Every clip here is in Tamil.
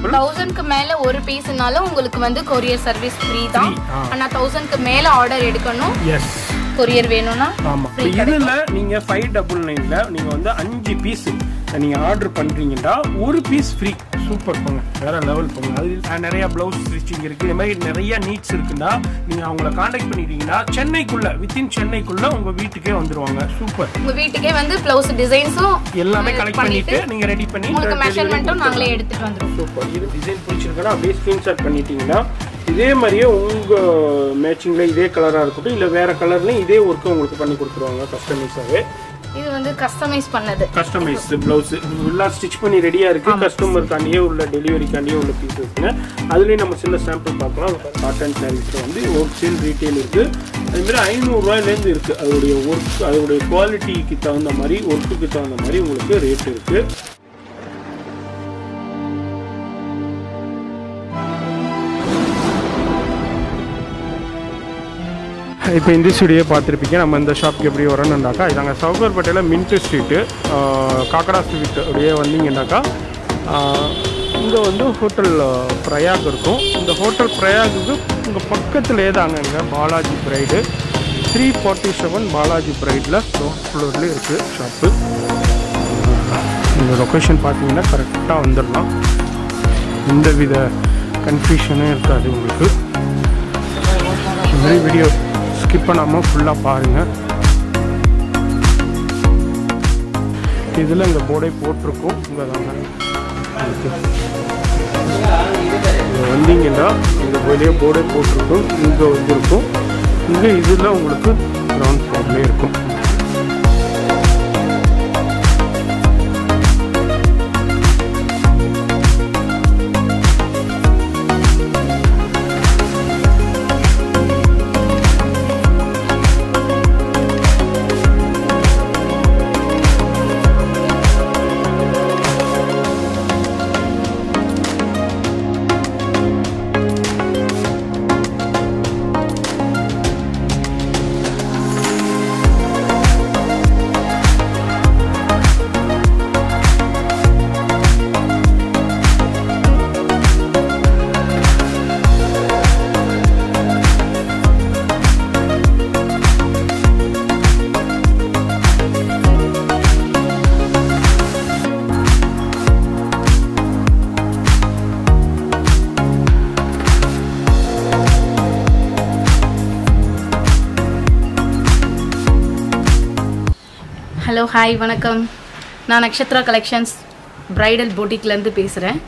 எக்ஸாம்பிள் தௌசண்ட்க்கு மேல ஒரு பீஸ்னாலும் உங்களுக்கு வந்து கொரியர் சர்வீஸ் ஃப்ரீ தான் Free, ஆ. ஆனா தௌசண்ட்க்கு மேல ஆர்டர் எடுக்கணும் எஸ் கொரியர் வேணும்னா ஆமா இப்போ இதுல நீங்க ஃபைவ் டபுள் நைன்ல நீங்க வந்து அஞ்சு பீஸ் நீங்க ஆர்டர் பண்றீங்கன்னா ஒரு பீஸ் ஃப்ரீ சூப்பர் போங்க வேற லெவல் போங்க அது அஹ், நிறைய பிளவுஸ் ஸ்டிச்சிங் இருக்கு இந்த மாதிரி நிறைய நீட்ஸ் இருக்குன்னா நீங்க அவங்கள காண்டாக்ட் பண்ணிட்டீங்கன்னா சென்னைக்குள்ள வித்தின் சென்னைக்குள்ள உங்க வீட்டுக்கே வந்துருவாங்க சூப்பர் உங்க வீட்டுக்கே வந்து பிளவுஸ் டிசைன்ஸும் எல்லாமே கலெக்ட் பண்ணிட்டு நீங்க ரெடி பண்ணி உங்களுக்கு மெஷர்மெண்ட்டும் நாங்களே எடுத்துட்டு வந்துருவோம் சூப்பர் இது டிசைன் பிடிச்சிருக்கா அப்படியே ஸ்க்ரீன்ஷாட் பண்ணிட்டீங்கன்னா இதே மாதிரியே உங்க மேட்சிங்ல இதே கலரா இருக்கட்டும் இல்ல வேற கலர்லயும் இதே ஒர்க்கு உங்களுக்கு பண்ணி கொடுத்துருவாங்க கஸ்டமைஸாவே இது வந்து கஸ்டமைஸ் பண்ணது கஸ்டமைஸ் பிளவுஸ் எல்லாம் ஸ்டிச் பண்ணி ரெடியா இருக்கு கஸ்டமருக்காண்டியே உள்ள டெலிவரிக்காண்டியே உள்ள பீஸ் இருக்குங்க அதுலயும் நம்ம சில சாம்பிள் பார்க்கலாம் காட்டன் சாரீஸ்ல வந்து ஹோல்சேல் ரீட்டைல் இருக்கு அது மாதிரி ஐநூறுரூவாயிலேருந்து இருக்கு அதோடைய ஒர்க் அதோடைய குவாலிட்டிக்கு தகுந்த மாதிரி ஒர்க்குக்கு தகுந்த மாதிரி உங்களுக்கு ரேட் இருக்கு இப்போ இந்த ஸ்டுடியோ பார்த்துருப்பீங்க நம்ம இந்த ஷாப்க்கு எப்படி வரணுன்னாக்கா இதாங்க சவுகர்பேட்டையில் மின்ட்டு ஸ்ட்ரீட்டு காக்கடா ஸ்ட்ரீட் அப்படியே வந்தீங்கன்னாக்கா இங்கே வந்து ஹோட்டல் பிரயாக் இருக்கும் இந்த ஹோட்டல் பிரயாகுக்கு உங்கள் பக்கத்துலேயே தாங்க இங்கே Balaji pride three forty seven Balaji பிரைடில் ஃபோர்த் ஃப்ளோர்லேயே இருக்குது ஷாப்பு இந்த லொக்கேஷன் பார்த்தீங்கன்னா கரெக்டாக வந்துடலாம் எந்த வித கன்ஃபியூஷனும் இருக்காது உங்களுக்கு இந்த மாதிரி வீடியோ ஸ்கிப் பண்ணாமல் ஃபுல்லாக பாருங்கள் இதில் இந்த போர்டே போட்டிருக்கோம் இங்கே தாங்க இருக்கு. இங்க வந்தீங்கன்னா இந்த வெளியே போர்டே போட்டிருக்கும் இங்கே வந்து இருக்கும் இங்கே இதில் உங்களுக்கு கிரவுண்ட் ஃப்ளோர்லேயே இருக்கும் ஹலோ ஹாய் வணக்கம் நான் நக்ஷத்ரா கலெக்ஷன்ஸ் பிரைடல் பொட்டிக்லேருந்து பேசுகிறேன்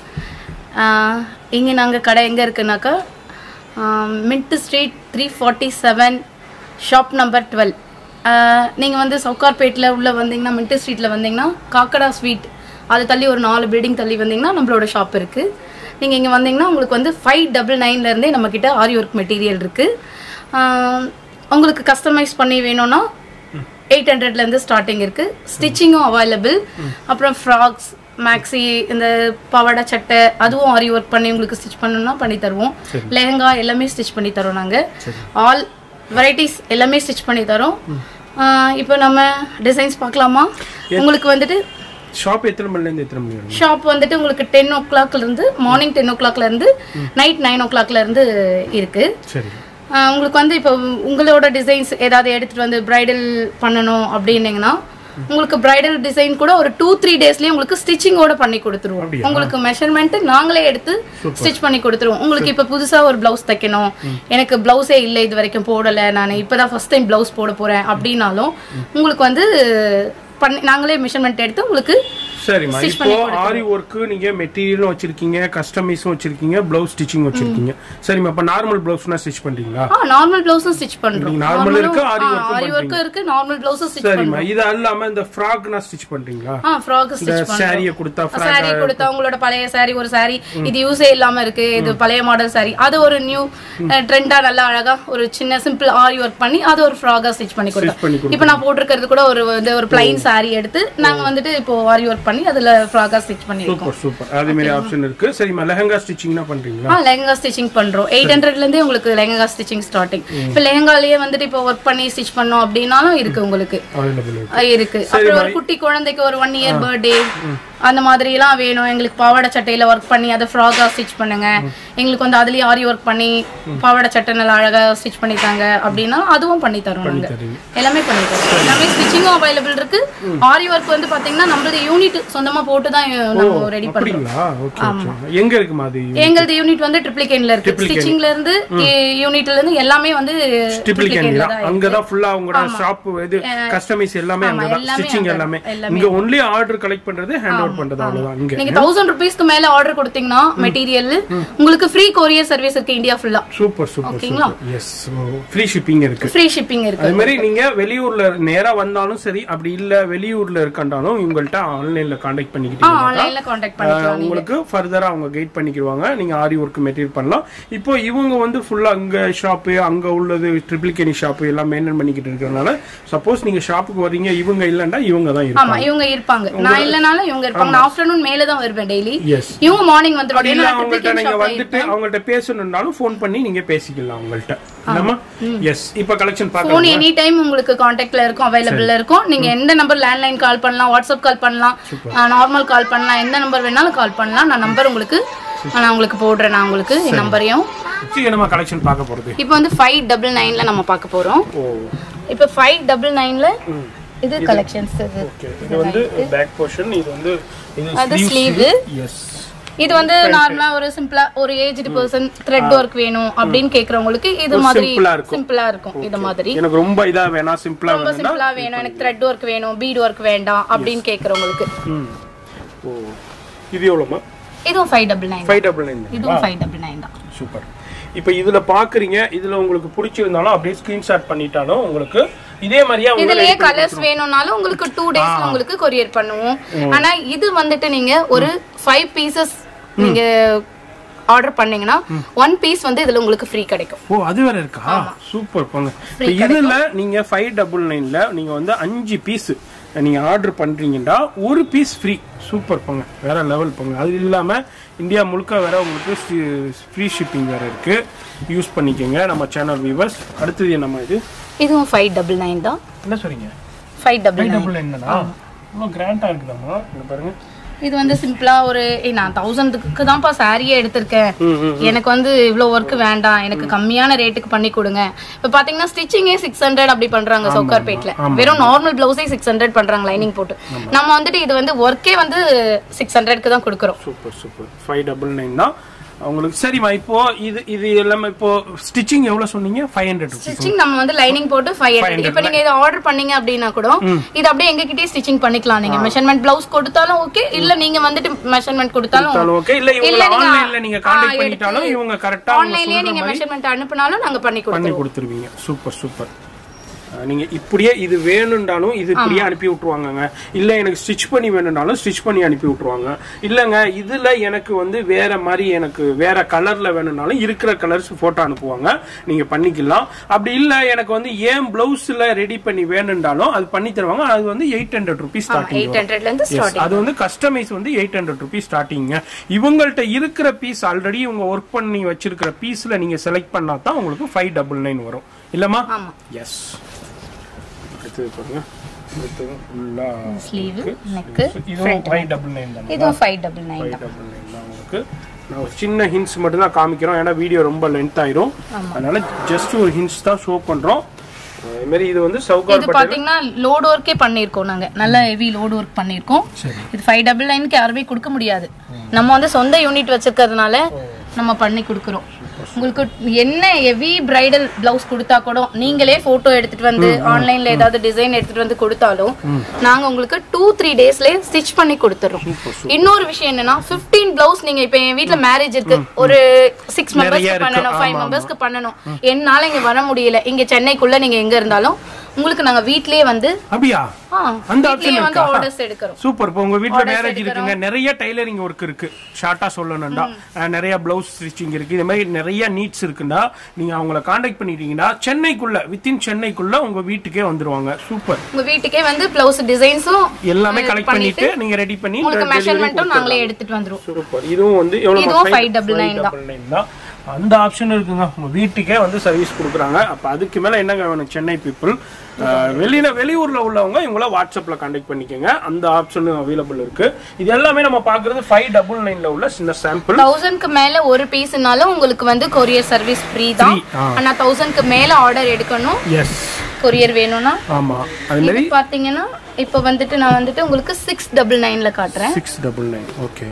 இங்கே நாங்கள் கடை எங்கே இருக்குனாக்கா mint street three forty seven shop number twelve நீங்கள் வந்து சவுகார்பேட்டில் உள்ள வந்தீங்கன்னா மின்ட் ஸ்ட்ரீட்டில் வந்தீங்கன்னா காக்கடா ஸ்வீட் அது தள்ளி ஒரு நாலு பில்டிங் தள்ளி வந்தீங்கன்னா நம்மளோட ஷாப் இருக்குது நீங்கள் இங்கே வந்தீங்கன்னா உங்களுக்கு வந்து ஃபைவ் டபுள் நைன்லேருந்தே நம்மக்கிட்ட ஆரி ஒர்க் மெட்டீரியல் இருக்குது உங்களுக்கு கஸ்டமைஸ் பண்ணி வேணும்னா எயிட் ஹண்ட்ரட்லேருந்து ஸ்டார்டிங் இருக்குது ஸ்டிச்சிங்கும் அவைலபிள் அப்புறம் ஃப்ராக்ஸ் மேக்ஸி இந்த பாவாடை சட்டை அதுவும் ஆரி ஒர்க் பண்ணி உங்களுக்கு ஸ்டிச் பண்ணணும்னா பண்ணி தருவோம் லெஹங்கா எல்லாமே ஸ்டிச் பண்ணி தரோம் நாங்கள் ஆல் வெரைட்டிஸ் எல்லாமே ஸ்டிச் பண்ணி தரோம் இப்போ நம்ம டிசைன்ஸ் பார்க்கலாமா உங்களுக்கு வந்துட்டு ஷாப் எத்தனை மணிலேருந்து எத்தனை மணி வரும் ஷாப் வந்துட்டு உங்களுக்கு டென் ஓ கிளாக்ல இருந்து மார்னிங் டென் ஓ கிளாக்ல இருந்து நைட் நைன் ஓ கிளாக்ல இருந்து இருக்கு சரி ஆஹ் உங்களுக்கு வந்து இப்போ உங்களோட டிசைன்ஸ் ஏதாவது எடுத்துட்டு வந்து பிரைடல் பண்ணணும் அப்படின்னீங்கன்னா உங்களுக்கு பிரைடல் டிசைன் கூட ஒரு டூ த்ரீ டேஸ்லயே உங்களுக்கு ஸ்டிச்சிங்கோட பண்ணி கொடுத்துருவோம் அப்படியா? உங்களுக்கு மெஷர்மெண்ட் நாங்களே எடுத்து ஸ்டிச் பண்ணி கொடுத்துருவோம் உங்களுக்கு இப்போ புதுசா ஒரு பிளவுஸ் தைக்கணும் எனக்கு பிளவுஸே இல்லை இது வரைக்கும் போடல நான் இப்பதான் ஃபர்ஸ்ட் டைம் பிளவுஸ் போட போறேன் அப்படின்னாலும் உங்களுக்கு வந்து பண்ணி நாங்களே மெஷர்மெண்ட் எடுத்து உங்களுக்கு சரிம்மா Stitch இப்போ பண்ணி ஆரி ஒர்க்கு நீங்க மெட்டீரியலும் வச்சிருக்கீங்க கஸ்டமைஸும் வச்சிருக்கீங்க பிளவுஸ் ஸ்டிச்சிங் வச்சிருக்கீங்க சரிம்மா அப்ப நார்மல் பிளவுஸ்னா ஸ்டிச் பண்றீங்களா ஆ நார்மல் பிளவுஸும் ஸ்டிச் பண்றோம் நீங்க normal இருக்கு, ஆரி work-ம் ஆரி ஒர்க்கும் இருக்கு நார்மல் பிளவுஸும் ஸ்டிச் சரிம்மா இது அல்லாம இந்த ஃப்ராக்னா ஸ்டிச் பண்றீங்களா ஆ ஃப்ராக் இந்த ஸ்டிச் பண்றோம் சாரியை கொடுத்தா ஃப்ராக் சாரி கொடுத்தா உங்களோட பழைய சாரி ஒரு சாரி இது யூஸே இல்லாம இருக்கு இது பழைய மாடல் சாரி அது ஒரு நியூ ட்ரெண்டா நல்லா அழகா ஒரு சின்ன சிம்பிள் ஆரி ஒர்க் பண்ணி அது ஒரு ஃப்ராகா ஸ்டிச் பண்ணி பண்ணி கொடுத்தோம் இப்போ நான் போட்டிருக்கிறது கூட ஒரு வந்து ஒரு பிளைன் சாரி எடுத்து நாங்க வந்துட்டு இப்போ ஆரி ஒர்க் பண்ணி அதுல ஃப்ராகா ஸ்டிச் பண்ணிருக்கோம் சூப்பர் சூப்பர் அதே மாதிரி ஆப்ஷன் இருக்கு சரிம்மா லெஹங்கா ஸ்டிச்சிங்னா பண்றீங்களா ஆ லெஹங்கா ஸ்டிச்சிங் பண்றோம் எயிட் ஹண்ட்ரட்ல இருந்தே உங்களுக்கு லெஹங்கா ஸ்டிச்சிங் ஸ்டார்டிங் இப்போ லெஹங்காலேயே வந்துட்டு இப்போ ஒர்க் பண்ணி ஸ்டிச் பண்ணோம் அப்படின்னாலும் இருக்கு உங்களுக்கு அவைலபிள் ஆ, இருக்கு அப்புறம் ஒரு குட்டி குழந்தைக்கு ஒரு ஒன் இயர் பர்த்டே அந்த மாதிரிலாம் வேணும் எங்களுக்கு பாவாடை சட்டையில ஒர்க் பண்ணி அதை ஃப்ராகா ஸ்டிச் பண்ணுங்க எங்களுக்கு வந்து அதுலயே ஆரி ஒர்க் பண்ணி பாவாடை சட்டை நல்லா அழகா ஸ்டிச் பண்ணி தாங்க அப்படின்னா அதுவும் பண்ணி தரோம் நாங்க தருவீங்க. எல்லாமே பண்ணி தரோம் எல்லாமே ஸ்டிச்சிங்கும் அவைலபிள் இருக்கு ஆரி ஒர்க் வந்து பாத்தீங்கன்னா நம்மளது யூனிட் சொந்தமா போட்டு தான் நம்ம ரெடி பண்றோம் அப்படிங்களா ஓகே ஓகே எங்க இருக்குமா அது எங்களது யூனிட் வந்து ட்ரிப்ளிகேன்ல இருக்கு ஸ்டிச்சிங்ல இருந்து யூனிட்ல இருந்து எல்லாமே வந்து ட்ரிபிள் கேன் triplicane ல தான் தான் அங்கதான் ஃபுல்லா உங்களோட ஷாப் இது கஸ்டமைஸ் எல்லாமே அங்கதான் எல்லாமே ஸ்டிச்சிங் அங்க எல்லாமே எல்லாமே இங்க ஒன்லி ஆர்டர் கலெக்ட் பண்றது ஹேண்ட் அவுட் பண்றது அவ்வளவுதான் இங்க நீங்க தௌசண்ட் ருபீஸ்க்கு மேல ஆர்டர் கொடுத்தீங்கன்னா மெட்டீரியல் உங்களுக்கு ஃப்ரீ கொரியர் சர்வீஸ் இருக்கு இந்தியா ஃபுல்லா சூப்பர் சூப்பர் ஓகேங்களா? சூப்பர் எஸ் ஃப்ரீ ஷிப்பிங் இருக்கு ஃப்ரீ ஷிப்பிங் இருக்கு அது மாதிரி நீங்க வெளியூர்ல நேரா வந்தாலும் சரி அப்படி இல்ல வெளியூர்ல இருக்காண்டாலும் இவங்கள்ட்ட ஆன்லைன்ல காண்டாக்ட் பண்ணிக்கிட்டீங்க ஆன்லைன்ல காண்டாக்ட் பண்ணிக்கலாம் உங்களுக்கு ஃபர்தரா அவங்க கைட் பண்ணிக்கிடுவாங்க நீங்க ஆரி ஒர்க் மெட்டீரியல் பண்ணலாம் இப்போ இவங்க வந்து ஃபுல்லா அங்க ஷாப்பு அங்க உள்ளது ட்ரிபிள் கேனி ஷாப்பு எல்லாம் மெயின்டைன் பண்ணிக்கிட்டு இருக்கறனால சப்போஸ் நீங்க ஷாப்புக்கு வர்றீங்க இவங்க இல்லன்னா இவங்க தான் ஆமா இருப்பாங்க இவங்க இருப்பாங்க நான் இல்லனாலும் இவங்க இருப்பாங்க நான் ஆஃப்டர்நூன் மேல தான் வருவேன் டெய்லி எஸ் இவங்க மார்னிங் வந்துருவாங்க இல்ல ஏன்னா நான் அவங்கள்ட்ட triplicane நீங்க shop ல வந்துட்டு அவங்கள்ட்ட பேசணும்னாலும் ஃபோன் பண்ணி நீங்க பேசிக்கலாம் அவங்கள்ட்ட இல்லம்மா எஸ் இப்போ கலெக்ஷன் ஃபோன் பார்க்கலாம் எனி டைம் உங்களுக்கு காண்டாக்ட்ல இருக்கும் அவைலபிள்ல இருக்கும் நீங்க எந்த நம்பர் லேண்ட்லைன் கால் பண்ணலாம் வாட்ஸ்அப் கால் பண்ணலாம் நார்மல் கால் பண்ணலாம் எந்த நம்பர் வேணாலும் கால் பண்ணலாம் நான் நம்பர் உங்களுக்கு நான் உங்களுக்கு போடுறேன் நான் உங்களுக்கு என் நம்பரையும் சீக்கிரமா கலெக்ஷன் பார்க்க போறது இப்போ வந்து ஃபைவ் டபுள் நைன்ல நம்ம பார்க்க போறோம் ஓ இப்போ ஃபைவ் டபுள் நைன்ல இது கலெக்ஷன்ஸ் இது ஓகே இது வந்து பேக் போர்ஷன் இது வந்து இது அது ஸ்லீவ் எஸ் இது வந்து நார்மலா ஒரு சிம்பிளா ஒரு ஏஜ்டு பர்சன் த்ரெட் ஒர்க் வேணும் அப்படின்னு கேக்குறவங்களுக்கு இது மாதிரி simple ஆ இருக்கும். சிம்பிளா இருக்கும் இது மாதிரி எனக்கு ரொம்ப இதா வேணாம் சிம்பிளா ரொம்ப வேணும்னா சிம்பிளா வேணும் எனக்கு த்ரெட் ஒர்க் வேணும் பீட் ஒர்க் வேண்டாம் அப்படின்னு கேக்குறவங்களுக்கு ம் ஓ இது எவ்வளோமா இதுவும் five double nine five double nine இதுவும் ஃபைவ் டபுள் நைன் தான் சூப்பர் இப்போ இதுல பாக்குறீங்க இதுல உங்களுக்கு பிடிச்சிருந்தாலும் அப்படியே ஸ்கிரீன்ஷாட் பண்ணிட்டாலும் உங்களுக்கு இதே மாதிரியே அவங்க இதுலயே கலர்ஸ் வேணும்னாலும் உங்களுக்கு டூ டேஸ்ல உங்களுக்கு கொரியர் பண்ணுவோம் ஆனா இது வந்துட்டு நீங்க ஒரு ஃபைவ் பீசஸ் நீங்க ஆர்டர் பண்ணீங்கன்னா ஒன் பீஸ் வந்து இதுல உங்களுக்கு ஃப்ரீ கிடைக்கும் ஓ அது வேற இருக்கா சூப்பர் போங்க இப்போ இதுல நீங்க ஃபைவ் டபுள் நைன்ல நீங்க வந்து அஞ்சு பீஸ் நீங்க ஆர்டர் பண்றீங்கன்னா ஒரு பீஸ் ஃப்ரீ சூப்பர் போங்க வேற லெவல் போங்க அது இல்லாம இந்தியா முழுக்க வேற உங்களுக்கு ஃப்ரீ ஷிப்பிங் வேற இருக்கு யூஸ் பண்ணிக்கோங்க நம்ம சேனல் வியூவர்ஸ் அடுத்தது நம்ம இது இதுவும் ஃபைவ் டபுள் நைன் தான் என்ன சொல்றீங்க five double five nine double என்னன்னா இவ்வளோ கிராண்டா இருக்குதாம்மா இங்க பாருங்க இது வந்து சிம்பிளா ஒரு ஏய், நான் தௌசண்ட்க்கு தான்ப்பா சாரியே எடுத்திருக்கேன் ம், ம். எனக்கு வந்து இவ்வளவு ஒர்க் வேண்டாம் எனக்கு கம்மியான ரேட்டுக்கு பண்ணி கொடுங்க இப்ப பாத்தீங்கன்னா ஸ்டிச்சிங்கே சிக்ஸ் ஹண்ட்ரட் அப்படி பண்றாங்க சவுகார்பேட்ல வெறும் நார்மல் பிளவுஸே சிக்ஸ் ஹண்ட்ரட் பண்றாங்க லைனிங் போட்டு நம்ம வந்துட்டு இது வந்து ஒர்க்கே வந்து சிக்ஸ் ஹண்ட்ரட்க்கு தான் கொடுக்குறோம் super super five double nine தான் உங்களுக்கு சரிம்மா இப்போ இது இது எல்லாமே இப்போ ஸ்டிச்சிங் எவ்வளவு சொன்னீங்க ஃபைவ் ஹண்ட்ரட் ருபீஸ் ஸ்டிச்சிங் நம்ம வந்து லைனிங் போட்டு ஃபைவ் ஹண்ட்ரட் இப்போ நீங்க இதை ஆர்டர் பண்ணீங்க அப்படின்னா கூட இது அப்படியே எங்ககிட்டயே ஸ்டிச்சிங் பண்ணிக்கலாம் நீங்க மெஷர்மெண்ட் பிளவுஸ் கொடுத்தாலும் ஓகே இல்ல நீங்க வந்துட்டு மெஷர்மெண்ட் கொடுத்தாலும் ஓகே இல்ல இவங்க இல்ல நீங்க ஆன்லைன்ல நீங்க கான்டாக்ட் ஆ, பண்ணிட்டாலும் எடுத்து இவங்க கரெக்டா ஆன்லைன்லயே நீங்க மெஷர்மெண்ட் அனுப்புனாலும் நாங்க பண்ணி கொடுப்போம் பண்ணி கொடுத்துருவீங்க சூப்பர் சூப்பர் அஹ் நீங்க இப்படியே இது வேணும்னாலும் இது இப்படியே அனுப்பி விட்டுருவாங்கங்க இல்ல எனக்கு ஸ்டிச் பண்ணி வேணும்னாலும் ஸ்டிச் பண்ணி அனுப்பி விட்டுருவாங்க இல்லங்க இதுல எனக்கு வந்து வேற மாதிரி எனக்கு வேற கலர்ல வேணும்னாலும் இருக்கிற கலர்ஸ் போட்டோ அனுப்புவாங்க நீங்க பண்ணிக்கலாம் அப்படி இல்ல எனக்கு வந்து ஏன் பிளவுஸ்ல ரெடி பண்ணி வேணும்னாலும் அது பண்ணி தருவாங்க அது வந்து eight hundred rupees starting eight ஹண்ட்ரட்ல இருந்து Yes, ஸ்டார்டிங் அது வந்து கஸ்டமைஸ் வந்து எயிட் ஹண்ட்ரட் ருபீஸ் ஸ்டார்டிங்க இவங்கள்ட்ட இருக்கிற பீஸ் ஆல்ரெடி இவங்க ஒர்க் பண்ணி வச்சிருக்கிற பீஸ்ல நீங்க செலக்ட் பண்ணா தான் உங்களுக்கு ஃபைவ் டபுள் நைன் வரும் இல்லம்மா ஆமா எஸ் அடுத்தது பாருங்க அடுத்தது ஃபுல்லா ஸ்லீவ் நெக் இதுவும் ஃபைவ் டபுள் நைன் தான் இதுவும் ஃபைவ் டபுள் நைன் ஃபைவ் தான் டபுள் நைன் தான் உங்களுக்கு நான் ஒரு சின்ன ஹிண்ட்ஸ் மட்டும் தான் காமிக்கிறோம் ஏன்னா வீடியோ ரொம்ப லென்த் ஆயிரும் அதனால ஜஸ்ட் ஒரு ஹிண்ட்ஸ் தான் ஷோ பண்றோம் அதே மாதிரி இது வந்து சவுகார் இது பாத்தீங்கன்னா லோட் ஒர்க்கே பண்ணிருக்கோம் நாங்க நல்ல ஹெவி லோட் ஒர்க் பண்ணிருக்கோம் சரி இது ஃபைவ் டபுள் நைனுக்கு யாருமே கொடுக்க முடியாது நம்ம வந்து சொந்த யூனிட் வச்சிருக்கிறதுனால நம்ம பண்ணி கொடுக்குறோம் உங்களுக்கு என்ன ஹெவி பிரைடல் பிளவுஸ் கொடுத்தா கூட நீங்களே போட்டோ எடுத்துட்டு வந்து ஆன்லைன்ல ஏதாவது டிசைன் எடுத்துட்டு வந்து கொடுத்தாலும் நாங்க உங்களுக்கு டூ த்ரீ டேஸ்லயே ஸ்டிச் பண்ணி கொடுத்துறோம் இன்னொரு விஷயம் என்னன்னா 15 பிளவுஸ் நீங்க இப்ப என் வீட்ல மேரேஜ் இருக்கு ஒரு சிக்ஸ் மெம்பர்ஸ்க்கு இருக்கு. பண்ணணும் ஃபைவ் மெம்பர்ஸ்க்கு பண்ணணும் என்னால இங்க வர முடியல இங்க சென்னைக்குள்ள நீங்க எங்க இருந்தாலும் உங்களுக்கு நாங்க வீட்லயே வந்து அப்படியா ஆ, அந்த வீட்லயே ஆப்ஷன் வந்து இருக்கா ஆர்டர்ஸ் எடுக்கிறோம் சூப்பர் இப்போ உங்க வீட்ல மேரேஜ் இருக்குங்க நிறைய டைலரிங் ஒர்க் இருக்கு ஷார்ட்டா சொல்லணும்டா அஹ் நிறைய பிளவுஸ் ஸ்டிச்சிங் இருக்கு இந்த மாதிரி நிறைய நீட்ஸ் இருக்குன்னா நீங்க அவங்கள காண்டாக்ட் பண்ணிட்டீங்கன்னா சென்னைக்குள்ள வித்தின் சென்னைக்குள்ள உங்க வீட்டுக்கே வந்துருவாங்க சூப்பர் உங்க வீட்டுக்கே வந்து பிளவுஸ் டிசைன்ஸும் எல்லாமே கலெக்ட் பண்ணிட்டு நீங்க ரெடி பண்ணி உங்களுக்கு மெஷர்மெண்ட்டும் நாங்களே எடுத்துட்டு வந்துருவோம் சூப்பர் இதுவும் வந்து எவ்வளவு இதுவும் 599 தான். நைன் தான் அந்த ஆப்ஷன் இருக்குங்க உங்கள் வீட்டுக்கே வந்து சர்வீஸ் கொடுக்குறாங்க அப்போ அதுக்கு மேலே என்னங்க வேணும் சென்னை பீப்புள் வெளியில வெளியூரில் உள்ளவங்க இவங்கள வாட்ஸ்அப்பில் கான்டாக்ட் பண்ணிக்கோங்க அந்த ஆப்ஷனும் அவைலபிள் இருக்கு இது எல்லாமே நம்ம பார்க்குறது ஃபைவ் டபுள் நைனில் உள்ள சின்ன சாம்பிள் தௌசண்ட்க்கு மேல ஒரு பீஸ்னாலும் உங்களுக்கு வந்து கொரியர் சர்வீஸ் ஃப்ரீ தான் Free, ஆ. ஆனா தௌசண்ட்க்கு மேல ஆர்டர் எடுக்கணும் எஸ் கொரியர் வேணும்னா ஆமாம் அது இது மாதிரி பாத்தீங்கன்னா இப்போ வந்துட்டு நான் வந்துட்டு உங்களுக்கு சிக்ஸ் டபுள் நைன்ல காட்டுறேன் சிக்ஸ் டபுள் நைன் ஓகே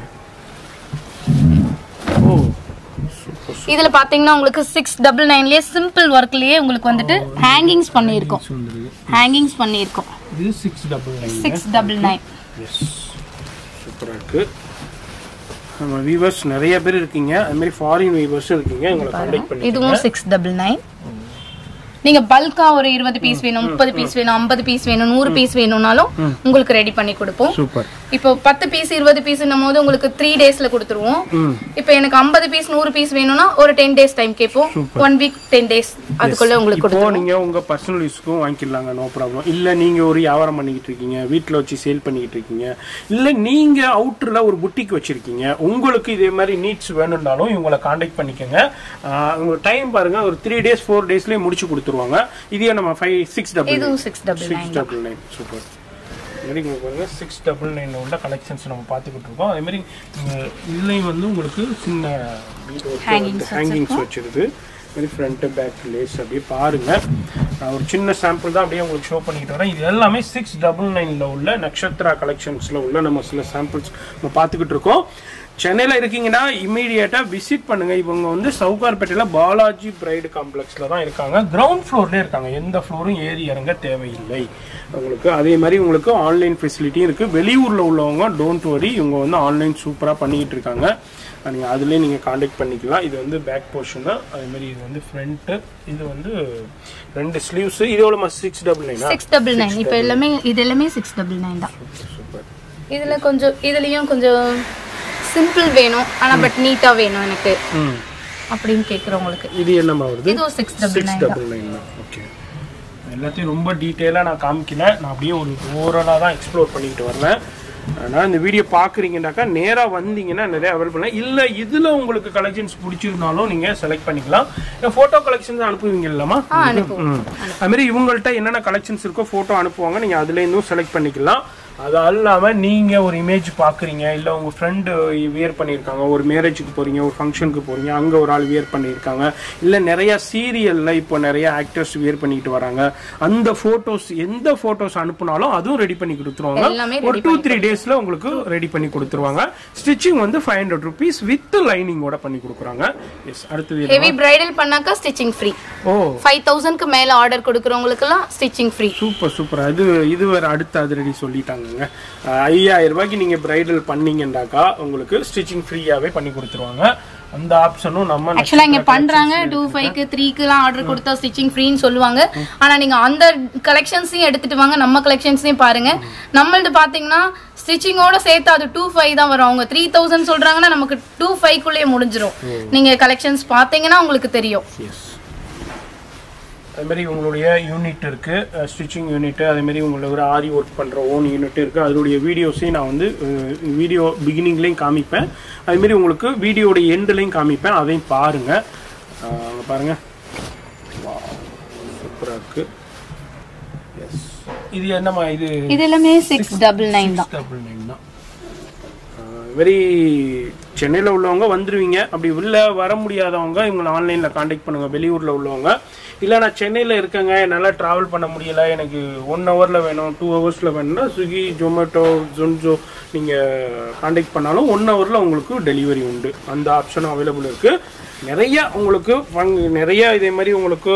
ஓ சூப்பர் இதுல பாத்தீங்கன்னா உங்களுக்கு சிக்ஸ் டபுள் நைன்லயே சிம்பிள் ஒர்க்லயே உங்களுக்கு வந்துட்டு ஹேங்கிங்ஸ் பண்ணியிருக்கோம் வந்துருக்கு ஹேங்கிங்ஸ் பண்ணியிருக்கோம் இது six double nine six double nine yes சூப்பராக இருக்கு நம்ம வீவர்ஸ் நிறைய பேர் இருக்கீங்க அது மாதிரி ஃபாரின் வீவர்ஸும் இருக்கீங்க உங்களை கான்டாக்ட் பண்ணி இதுவும் சிக்ஸ் டபுள் நைன் நீங்க பல்கா ஒரு இருபது பீஸ் வேணும் முப்பது பீஸ் வேணும் ஐம்பது பீஸ் வேணும் நூறு பீஸ் வேணும்னாலும் உங்களுக்கு ரெடி பண்ணி கொடுப்போம் சூப்பர் இப்போ பத்து பீஸ் இருபது பீஸ்னும் போது உங்களுக்கு த்ரீ டேஸ்ல கொடுத்துருவோம் ம் இப்போ எனக்கு ஐம்பது பீஸ் நூறு பீஸ் வேணும்னா ஒரு டென் டேஸ் டைம் கேட்போம் ஒன் வீக் டென் டேஸ் அதுக்குள்ள உங்களுக்கு இப்போ கொடுத்துருவோம் நீங்க உங்க பர்சனல் யூஸ்க்கும் வாங்கிக்கலாங்க நோ ப்ராப்ளம் இல்ல நீங்க ஒரு வியாபாரம் பண்ணிக்கிட்டு இருக்கீங்க வீட்ல வச்சு சேல் பண்ணிக்கிட்டு இருக்கீங்க இல்ல நீங்க அவுட்டர்ல ஒரு புட்டிக் வச்சிருக்கீங்க உங்களுக்கு இதே மாதிரி நீட்ஸ் வேணும்னாலும் இவங்களை காண்டாக்ட் பண்ணிக்கோங்க ஆஹ் உங்க டைம் பாருங்க ஒரு த்ரீ டேஸ் ஃபோர் டேஸ்லயே முடிச்சு கொடுத்துருவாங்க இதே நம்ம ஃபைவ் சிக்ஸ் டபுள் இதுவும் six double six double nine super மாதிரி இங்கே பாருங்க சிக்ஸ் டபுள் நைன் உள்ள கலெக்ஷன்ஸ் நம்ம பார்த்துக்கிட்டு இருக்கோம் அதே மாதிரி இங்க இதுலயும் வந்து உங்களுக்கு சின்ன Hangings ஹேங்கிங்ஸ் வச்சிருது மாதிரி ஃப்ரண்ட்டு பேக் லேஸ் அப்படியே பாருங்க நான் ஒரு சின்ன சாம்பிள் தான் அப்படியே உங்களுக்கு ஷோ பண்ணிக்கிட்டு வரேன் இது எல்லாமே சிக்ஸ் டபுள் நைனில் உள்ள நக்ஷத்ரா கலெக்ஷன்ஸில் உள்ள நம்ம சில சாம்பிள்ஸ் நம்ம பார்த்துக்கிட்டு இருக்கோம் சென்னையில் இருக்கீங்கன்னா இமீடியட்டாக விசிட் பண்ணுங்க இவங்க வந்து சவுகார்பேட்டையில் பாலாஜி பிரைடு காம்ப்ளெக்ஸில் தான் இருக்காங்க கிரவுண்ட் ஃப்ளோர்லேயே இருக்காங்க எந்த ஃப்ளோரும் ஏறி இறங்க தேவையில்லை உங்களுக்கு அதே மாதிரி உங்களுக்கு ஆன்லைன் ஃபெசிலிட்டியும் இருக்குது வெளியூரில் உள்ளவங்க டோன்ட் வரி இவங்க வந்து ஆன்லைன் சூப்பராக பண்ணிக்கிட்டு இருக்காங்க நீங்கள் அதுலேயே நீங்கள் காண்டாக்ட் பண்ணிக்கலாம் இது வந்து பேக் போர்ஷன் தான் அதே மாதிரி இது வந்து ஃப்ரண்ட்டு இது வந்து ரெண்டு ஸ்லீவ்ஸு இதோட சிக்ஸ் டபுள் நைனா சிக்ஸ் டபுள் நைன் இப்போ எல்லாமே இது எல்லாமே சிக்ஸ் டபுள் நைன் தான் சூப்பர் இதுல கொஞ்சம் இதுலயும் கொஞ்சம் சிம்பிள் வேணும் ஆனா பட் நீட்டா வேணும் எனக்கு ம் அப்படின்னு கேக்குறவங்களுக்கு இது என்னம்மா வருது இதுவும் சிக்ஸ் டபுள் சிக்ஸ் நைன் தான் டபுள் நைன் தான் ஓகே எல்லாத்தையும் ரொம்ப டீட்டெயிலாக நான் காமிக்கல நான் அப்படியே ஒரு ஓவராலாக தான் எக்ஸ்ப்ளோர் பண்ணிக்கிட்டு வரேன் ஆனால் இந்த வீடியோ பார்க்குறீங்கன்னாக்கா நேராக வந்தீங்கன்னா நிறைய அவைலபிள் இல்லை இதில் உங்களுக்கு கலெக்ஷன்ஸ் பிடிச்சிருந்தாலும் நீங்கள் செலக்ட் பண்ணிக்கலாம் ஃபோட்டோ கலெக்ஷன்ஸ் அனுப்புவீங்க இல்லைம்மா ஆ அனுப்புவோம் ம் அதுமாரி இவங்கள்ட்ட என்னென்ன கலெக்ஷன்ஸ் இருக்கோ ஃபோட்டோ அனுப்புவாங்க நீங்கள் அதுலேருந்தும் செலக்ட் பண்ணிக்கலாம் அது அல்லாமல் நீங்கள் ஒரு இமேஜ் பார்க்குறீங்க இல்லை உங்கள் ஃப்ரெண்டு வியர் பண்ணியிருக்காங்க ஒரு மேரேஜுக்கு போகிறீங்க ஒரு ஃபங்க்ஷனுக்கு போகிறீங்க அங்கே ஒரு ஆள் வியர் பண்ணியிருக்காங்க இல்லை நிறைய சீரியலில் இப்போ நிறைய ஆக்டர்ஸ் வியர் பண்ணிட்டு வராங்க அந்த ஃபோட்டோஸ் எந்த ஃபோட்டோஸ் அனுப்புனாலும் அதுவும் ரெடி பண்ணி கொடுத்துருவாங்க எல்லாமே ஒரு டூ த்ரீ டேஸில் உங்களுக்கு ரெடி பண்ணி கொடுத்துருவாங்க ஸ்டிச்சிங் வந்து ஃபைவ் ஹண்ட்ரட் ருபீஸ் வித் லைனிங்கோட பண்ணி கொடுக்குறாங்க எஸ் அடுத்தது என்ன? ஹெவி பிரைடல் பண்ணாக்கா ஸ்டிச்சிங் ஃப்ரீ ஓ ஃபைவ் தௌசண்ட்க்கு மேல ஆர்டர் கொடுக்குறவங்களுக்குலாம் ஸ்டிச்சிங் ஃப்ரீ சூப்பர் சூப்பர் அது இது வேற அடுத்த அதிரடி சொல்லிட்டாங்கங்க அஹ் ஐயாயிரம் ரூபாய்க்கு நீங்க பிரைடல் பண்ணீங்கன்னாக்கா உங்களுக்கு ஸ்டிச்சிங் ஃப்ரீயாவே பண்ணி கொடுத்துருவாங்க அந்த ஆப்ஷனும் நம்ம ஆக்சுவலா இங்க பண்றாங்க டூ ஃபைவ்க்கு த்ரீக்குலாம் ஆர்டர் கொடுத்தா ஸ்டிச்சிங் ஃப்ரீன்னு சொல்லுவாங்க ஆனா நீங்க அந்த கலெக்ஷன்ஸையும் எடுத்துட்டு வாங்க நம்ம கலெக்ஷன்ஸையும் பாருங்க நம்மள்ட்ட பாத்தீங்கன்னா ஸ்டிச்சிங்கோட சேர்த்து அது டூ ஃபைவ் தான் வரும் அவங்க த்ரீ தௌசண்ட் சொல்றாங்கன்னா நமக்கு டூ ஃபைவ்க்குள்ளேயே முடிஞ்சிரும் நீங்க கலெக்ஷன்ஸ் பாத்தீங்கன்னா உங்களுக்கு தெரியும் எஸ் அது மாதிரி உங்களுடைய யூனிட் இருக்கு ஸ்டிச்சிங் யூனிட் அதே மாதிரி உங்களோட ஒரு ஆரி ஒர்க் பண்ற ஓன் யூனிட் இருக்கு அதோடைய வீடியோஸையும் நான் வந்து வீடியோ பிகினிங்லேயும் காமிப்பேன் அதே மாதிரி உங்களுக்கு வீடியோட எண்ட்லையும் காமிப்பேன் அதையும் பாருங்க அஹ் அங்க பாருங்க சூப்பராக இருக்கு எஸ் இது என்னம்மா இது இது எல்லாமே சிக்ஸ் டபுள் நைன் தான் டபுள் நைன் தான் வெரி சென்னையில் உள்ளவங்க வந்துருவீங்க அப்படி உள்ள வர முடியாதவங்க இவங்களை ஆன்லைனில் காண்டாக்ட் பண்ணுங்க வெளியூரில் உள்ளவங்க இல்லை நான் சென்னையில் இருக்கேங்க என்னால் ட்ராவல் பண்ண முடியல எனக்கு ஒன் ஹவரில் வேணும் டூ ஹவர்ஸில் வேணும்னா ஸ்விக்கி ஜொமேட்டோ ஜொன்ஜோ நீங்கள் காண்டாக்ட் பண்ணாலும் ஒன் ஹவரில் உங்களுக்கு டெலிவரி உண்டு அந்த ஆப்ஷனும் அவைலபிள் இருக்குது நிறைய உங்களுக்கு fun- நிறைய இதே மாதிரி உங்களுக்கு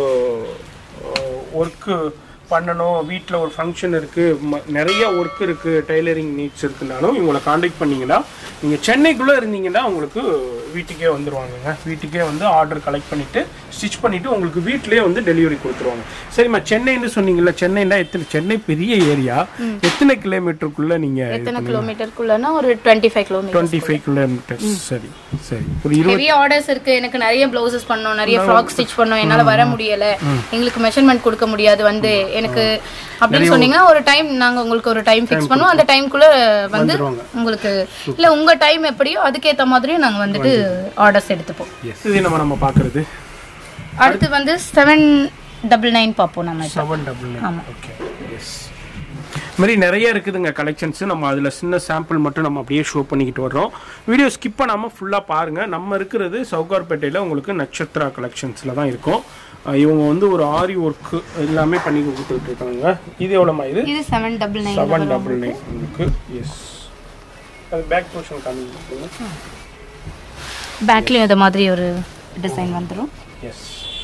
ஒர்க்கு பண்ணணும் வீட்டில் ஒரு ஃபங்க்ஷன் இருக்குது நிறைய ஒர்க் இருக்குது டைலரிங் நீட்ஸ் இருக்குனாலும் இவங்களை காண்டாக்ட் பண்ணீங்கன்னா நீங்கள் சென்னைக்குள்ளே இருந்தீங்கன்னா உங்களுக்கு வீட்டுக்கே வந்துருவாங்கங்க வீட்டுக்கே வந்து ஆர்டர் கலெக்ட் பண்ணிவிட்டு ஸ்டிச் பண்ணிவிட்டு உங்களுக்கு வீட்டிலேயே வந்து டெலிவரி கொடுத்துருவாங்க சரிம்மா சென்னைன்னு சொன்னீங்கல்ல சென்னைனா எத்தனை சென்னை பெரிய ஏரியா எத்தனை கிலோமீட்டருக்குள்ளே நீங்கள் எத்தனை கிலோமீட்டருக்குள்ளனா ஒரு twenty five kilometre twenty five kilometres சரி சரி ஒரு இருபது ஹெவி ஆர்டர்ஸ் இருக்கு எனக்கு நிறைய ப்ளவுசஸ் பண்ணணும் நிறைய ஃப்ராக் ஸ்டிச் பண்ணணும் என்னால வர முடியல எங்களுக்கு மெஷர்மெண்ட் கொடுக்க முடியாது வந்து எனக்கு அப்படின்னு சொன்னீங்கன்னா ஒரு டைம் நாங்க உங்களுக்கு ஒரு டைம் ஃபிக்ஸ் பண்ணுவோம் அந்த டைம்குள்ள வந்து வந்துருவாங்க. உங்களுக்கு இல்ல உங்க டைம் எப்படியோ அதுக்கேத்த மாதிரியும் நாங்க வந்துட்டு ஆர்டர்ஸ் எடுத்துப்போம் எஸ் இது நம்ம நம்ம பார்க்குறது அடுத்து வந்து செவன் டபுள் நைன் பார்ப்போம் நம்ம இப்போ. செவன் டபுள் ஆமா. ஓகே எஸ் மாதிரி நிறைய இருக்குதுங்க கலெக்ஷன்ஸ் நம்ம அதில் சின்ன சாம்பிள் மட்டும் நம்ம அப்படியே ஷோ பண்ணிக்கிட்டு வர்றோம் வீடியோ ஸ்கிப் பண்ணாமல் ஃபுல்லாக பாருங்கள் நம்ம இருக்கிறது சவுகார்பேட்டையில் உங்களுக்கு நட்சத்திரா கலெக்ஷன்ஸில் தான் இருக்கும் அஹ் இவங்க வந்து ஒரு ஆரி ஒர்க்கு எல்லாமே பண்ணி கொடுத்துட்டு இருக்காங்க இது எவ்வளோமா இது இது seven double nine seven double nine உங்களுக்கு எஸ் அது பேக் போர்ஷன் காமிங்க பேக்லயும் இந்த மாதிரி ஒரு டிசைன் வந்துடும் எஸ்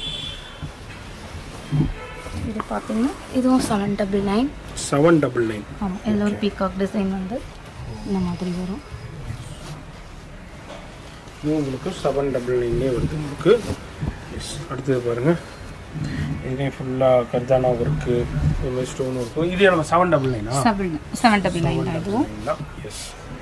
இது பார்த்தீங்கன்னா இதுவும் seven double nine seven double nine ஆமாம் எல்லோ ஒரு பீகாக் டிசைன் வந்து இந்த மாதிரி வரும் இது உங்களுக்கு செவன் டபுள் நைன்லேயே வருது உங்களுக்கு எஸ் அடுத்தது பாருங்கள் இதே ஃபுல்லாக கர்தானா ஒர்க்கு இது மாதிரி ஸ்டோன் ஒர்க்கு இதே நம்ம செவன் டபுள் நைனா செவன் செவன் டபுள் நைன் தான் இதுவும் எஸ்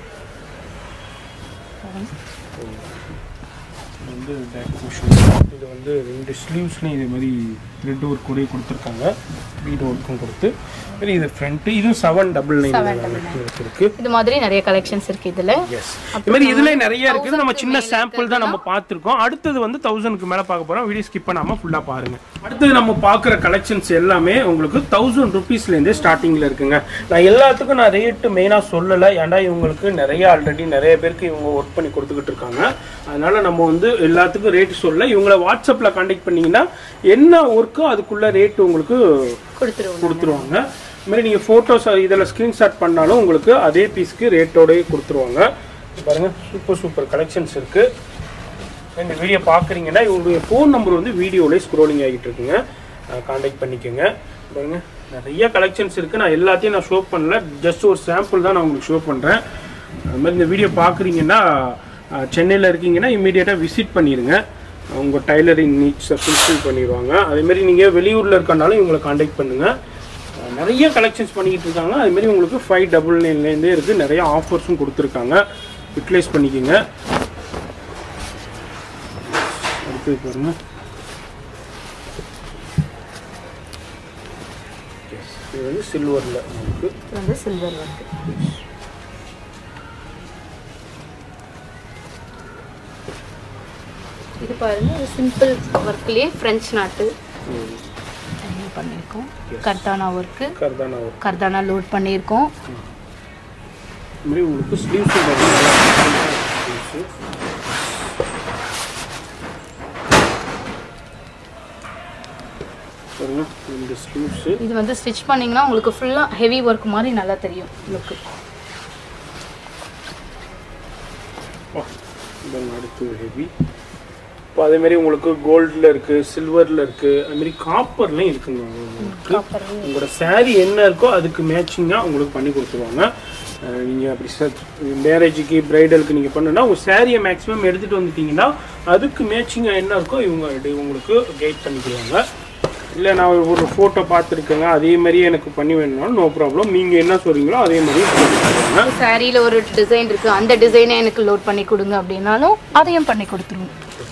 வந்து பேக் போர்ஷன் இது வந்து ரெண்டு ஸ்லீவ்ஸ்லையும் இதே மாதிரி த்ரெட் ஒர்க் கூட கொடுத்துருக்காங்க பீட் ஒர்க்கும் கொடுத்து சரி இது ஃப்ரண்ட்டு இதுவும் செவன் டபுள் நைன் இருக்கு இது மாதிரி நிறைய கலெக்ஷன்ஸ் இருக்கு இதுல எஸ் இது மாதிரி இதுல நிறைய இருக்குது நம்ம சின்ன சாம்பிள் தான் நம்ம பார்த்துருக்கோம் அடுத்தது வந்து தௌசண்ட்க்கு மேல பார்க்க போறோம் வீடியோ ஸ்கிப் பண்ணாம ஃபுல்லா பாருங்க அடுத்தது நம்ம பார்க்குற கலெக்ஷன்ஸ் எல்லாமே உங்களுக்கு தௌசண்ட் ருபீஸ்ல இருந்தே ஸ்டார்டிங்ல இருக்குங்க நான் எல்லாத்துக்கும் நான் ரேட்டு மெயினா சொல்லல ஏன்டா இவங்களுக்கு நிறைய ஆல்ரெடி நிறைய பேருக்கு இவங்க ஒர்க் பண்ணி கொடுத்துக்கிட்டு இருக்காங்க அதனால நம்ம வந்து எல்லாத்துக்கும் ரேட் சொல்ல இவங்கள வாட்ஸ்அப்ல கான்டாக்ட் பண்ணீங்கன்னா என்ன ஒர்க்கோ அதுக்குள்ள ரேட் உங்களுக்கு கொடுத்துருவோம் கொடுத்துருவாங்க இது மாதிரி நீங்கள் ஃபோட்டோஸ் இதில் ஸ்க்ரீன்ஷாட் பண்ணாலும் உங்களுக்கு அதே பீஸ்க்கு ரேட்டோடயே கொடுத்துருவாங்க பாருங்க சூப்பர் சூப்பர் கலெக்ஷன்ஸ் இருக்குது இந்த வீடியோ பார்க்குறீங்கன்னா இவங்களுடைய ஃபோன் நம்பர் வந்து வீடியோலேயே ஸ்க்ரோலிங் ஆகிட்டு இருக்குங்க காண்டாக்ட் பண்ணிக்கோங்க பாருங்க நிறைய கலெக்ஷன்ஸ் இருக்குது நான் எல்லாத்தையும் நான் ஷோ பண்ணல ஜஸ்ட் ஒரு சாம்பிள் தான் நான் உங்களுக்கு ஷோ பண்ணுறேன் அது மாதிரி இந்த வீடியோ பார்க்குறீங்கன்னா சென்னையில் இருக்கீங்கன்னா இமீடியட்டாக விசிட் பண்ணிடுங்க உங்கள் டைலரிங் நீட்ஸை ஃபுல்ஃபில் பண்ணிடுவாங்க அதேமாரி நீங்கள் வெளியூரில் இருக்கனாலும் இவங்களை காண்டாக்ட் பண்ணுங்கள் நிறைய கலெக்ஷன்ஸ் பண்ணிக்கிட்டு இருக்காங்க அதுமாரி உங்களுக்கு ஃபைவ் டபுள் நைன்லேருந்தே இருக்குது நிறைய ஆஃபர்ஸும் கொடுத்துருக்காங்க யூட்டிலைஸ் பண்ணிக்கோங்க அடுத்தது பாருங்க Yes, இது வந்து சில்வரில் உங்களுக்கு இது வந்து சில்வர் ஒர்க் இது பாருங்க இது சிம்பிள் ஒர்க்லயே ஃப்ரெஞ்ச் நாட்டு பண்ணியிருக்கோம் கர்தானா ஒர்க்கு கர்தானா work. கர்தானா லோட் பண்ணியிருக்கோம் இது மாதிரி உங்களுக்கு ஸ்லீவ்ஸும் ஸ்லீவ்ஸு பாருங்க இந்த ஸ்லீவ்ஸு இது வந்து ஸ்டிச் பண்ணீங்கன்னா உங்களுக்கு ஃபுல்லாக ஹெவி ஒர்க் மாதிரி நல்லா தெரியும் லுக்கு இதன் அடுத்து ஹெவி இப்போ அதே மாதிரி உங்களுக்கு கோல்டில் இருக்குது சில்வரில் இருக்குது அதுமாரி காப்பர்லையும் இருக்குங்க உங்களுக்கு உங்களோட saree என்ன இருக்கோ அதுக்கு மேட்சிங்காக உங்களுக்கு பண்ணி கொடுத்துருவாங்க நீங்கள் அப்படி சார் மேரேஜுக்கு ப்ரைடலுக்கு நீங்கள் பண்ணுன்னா உங்கள் சாரியை மேக்ஸிமம் எடுத்துகிட்டு வந்துட்டீங்கன்னா அதுக்கு மேட்சிங்காக என்ன இருக்கோ இவங்க இது உங்களுக்கு கைட் பண்ணிக்கிறாங்க இல்லை நான் ஒரு ஃபோட்டோ பார்த்துருக்கேங்க அதே மாதிரியே எனக்கு பண்ணி வேணும்னாலும் நோ ப்ராப்ளம் நீங்கள் என்ன சொல்கிறீங்களோ அதே மாதிரியே பண்ணி கொடுத்துருவாங்க சாரியில் ஒரு டிசைன் இருக்கு அந்த டிசைனை எனக்கு லோட் பண்ணி கொடுங்க அப்படின்னாலும் அதையும் பண்ணி கொடுத்துருவோம்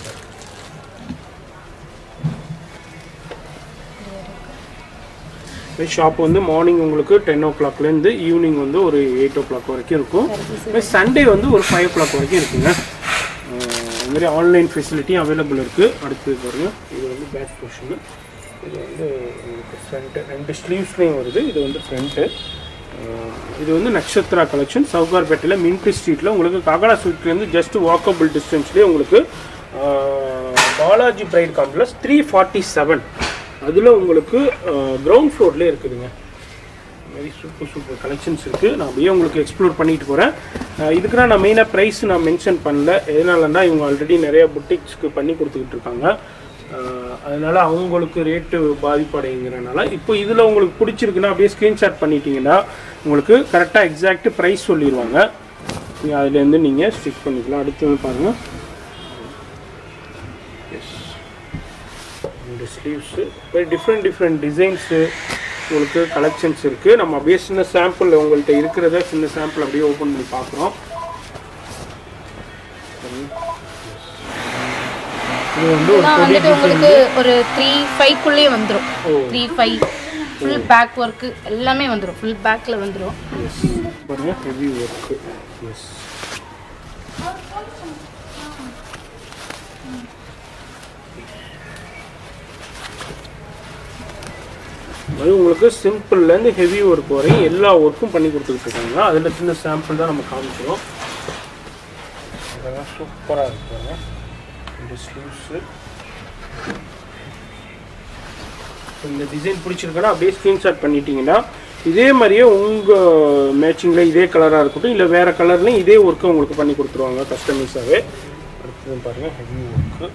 ஷாப் வந்து மார்னிங் உங்களுக்கு டென் ஓ கிளாக்லேருந்து ஈவினிங் வந்து ஒரு எயிட் ஓ கிளாக் வரைக்கும் இருக்கும் சண்டே வந்து ஒரு ஃபைவ் ஓ கிளாக் வரைக்கும் இருக்குங்க அஹ் அது மாதிரி ஆன்லைன் ஃபெசிலிட்டியும் அவைலபிள் இருக்குது அடுத்தது பாருங்க இது வந்து பேக் போர்ஷனு இது வந்து உங்களுக்கு ஃப்ரண்ட்டு ரெண்டு ஸ்லீவ்ஸ்லேயும் வருது இது வந்து ஃப்ரண்ட்டு இது வந்து நக்ஷத்ரா கலெக்ஷன் சவுகார்பேட்டையில் மின்ட்ரி ஸ்ட்ரீட்டில் உங்களுக்கு காகடா ஸ்ட்ரீட்லேருந்து ஜஸ்ட் வாக்கபிள் டிஸ்டன்ஸ்லேயே உங்களுக்கு ah, Balaji bright complex three forty seven அதில் உங்களுக்கு கிரவுண்ட் ஃப்ளோர்லேயே இருக்குதுங்க வெரி சூப்பர் சூப்பர் கலெக்ஷன்ஸ் இருக்குது நான் அப்படியே உங்களுக்கு எக்ஸ்ப்ளோர் பண்ணிட்டு போகிறேன் இதுக்குனா நான் மெயினாக ப்ரைஸ் நான் மென்ஷன் பண்ணல எதனாலன்னா இவங்க ஆல்ரெடி நிறைய புட்டிக்ஸ்க்கு பண்ணி கொடுத்துக்கிட்டு இருக்காங்க அஹ், அதனால அவங்களுக்கு ரேட்டு பாதிப்படைங்கிறனால இப்போ இதில் உங்களுக்கு பிடிச்சிருக்குன்னா அப்படியே ஸ்க்ரீன்ஷாட் பண்ணிட்டீங்கன்னா உங்களுக்கு கரெக்டாக எக்ஸாக்ட் ப்ரைஸ் சொல்லிடுவாங்க நீங்கள் அதுலேருந்து நீங்கள் ஸ்டிச் பண்ணிக்கலாம் அடுத்து வந்து பாருங்கள் இந்த sleeves very different different designs உங்களுக்கு கலெக்ஷன்ஸ் இருக்குது நம்ம அப்படியே சின்ன சாம்பிள் உங்கள்கிட்ட இருக்கிறத சின்ன சாம்பிள் அப்படியே ஓப்பன் பண்ணி பார்க்குறோம் இது வந்து ஒரு இதெல்லாம் வந்துட்டு உங்களுக்கு ஒரு த்ரீ ஃபைவ்க்குள்ளேயே வந்துடும் three five full back work எல்லாமே வந்துடும் ஃபுல் பேக்கில் வந்துடும் எஸ் பாருங்க ஹெவி ஒர்க்கு எஸ் அது உங்களுக்கு சிம்பிள்லேருந்து ஹெவி ஒர்க் வரையும் எல்லா ஒர்க்கும் பண்ணி கொடுத்துக்கிட்டு இருக்காங்க அதில் சின்ன சாம்பிள் தான் நம்ம காமிக்கிறோம் அதெல்லாம் சூப்பராக இருக்கு பாருங்க இந்த ஸ்லீவ்ஸு இந்த டிசைன் பிடிச்சிருக்குன்னா அப்படியே ஸ்க்ரீன்ஷாட் பண்ணிட்டீங்கன்னா இதே மாதிரியே உங்கள் மேட்சிங்கில் இதே கலராக இருக்கட்டும் இல்லை வேறு கலர்லையும் இதே ஒர்க்கு உங்களுக்கு பண்ணி கொடுத்துருவாங்க கஸ்டமைஸாகவே அடுத்தது பாருங்கள் ஹெவி ஒர்க்கு